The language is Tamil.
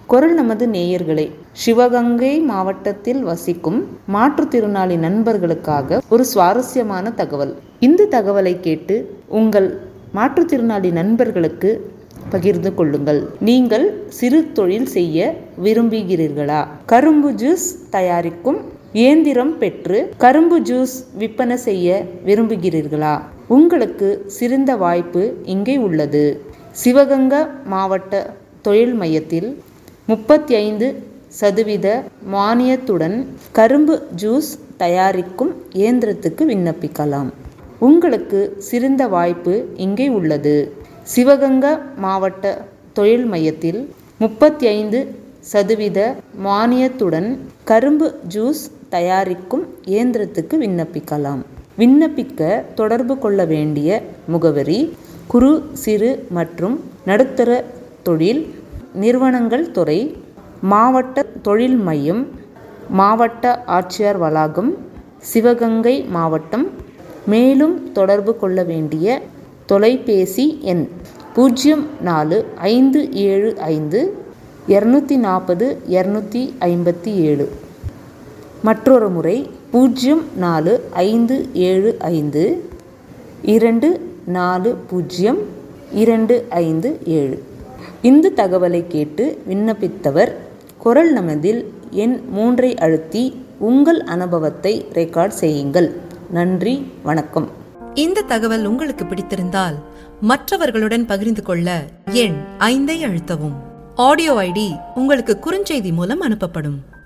குரல் நமது நேயர்களே சிவகங்கை மாவட்டத்தில் வசிக்கும் மாற்றுத்திறனாளி நண்பர்களுக்காக ஒரு சுவாரஸ்யமான தகவல் இந்த தகவலை கேட்டு உங்கள் மாற்றுத்திறனாளி நண்பர்களுக்கு பகிர்ந்து கொள்ளுங்கள் நீங்கள் சிறு தொழில் செய்ய விரும்புகிறீர்களா கரும்பு ஜூஸ் தயாரிக்கும் இயந்திரம் பெற்று கரும்பு ஜூஸ் விற்பனை செய்ய விரும்புகிறீர்களா உங்களுக்கு சிறந்த வாய்ப்பு இங்கே உள்ளது சிவகங்கா மாவட்ட தொழில் மையத்தில் முப்பத்தி ஐந்து சதவீத மானியத்துடன் கரும்பு ஜூஸ் தயாரிக்கும் இயந்திரத்துக்கு விண்ணப்பிக்கலாம் உங்களுக்கு சிறந்த வாய்ப்பு இங்கே உள்ளது சிவகங்கா மாவட்ட தொழில் மையத்தில் முப்பத்தி ஐந்து சதவீத மானியத்துடன் கரும்பு ஜூஸ் தயாரிக்கும் இயந்திரத்துக்கு விண்ணப்பிக்கலாம் விண்ணப்பிக்க தொடர்பு கொள்ள வேண்டிய முகவரி குறு சிறு மற்றும் நடுத்தர தொழில் நிறுவனங்கள் துறை மாவட்ட தொழில் மையம் மாவட்ட ஆட்சியர் வளாகம் சிவகங்கை மாவட்டம் மேலும் தொடர்பு கொள்ள வேண்டிய தொலைபேசி எண் பூஜ்ஜியம் நாலு ஐந்து ஏழு ஐந்து இரநூத்தி நாற்பது இரநூத்தி ஐம்பத்தி ஏழு மற்றொரு முறை பூஜ்ஜியம் நாலு ஐந்து ஏழு ஐந்து இரண்டு நாலு பூஜ்ஜியம் இரண்டு ஐந்து ஏழு இந்த தகவலை கேட்டு விண்ணப்பித்தவர் குரல் நமதில் எண் மூன்றை அழுத்தி உங்கள் அனுபவத்தை ரெக்கார்ட் செய்யுங்கள் நன்றி வணக்கம் இந்த தகவல் உங்களுக்கு பிடித்திருந்தால் மற்றவர்களுடன் பகிர்ந்து கொள்ள எண் ஐந்தை அழுத்தவும் ஆடியோ ஐடி உங்களுக்கு குறுஞ்செய்தி மூலம் அனுப்பப்படும்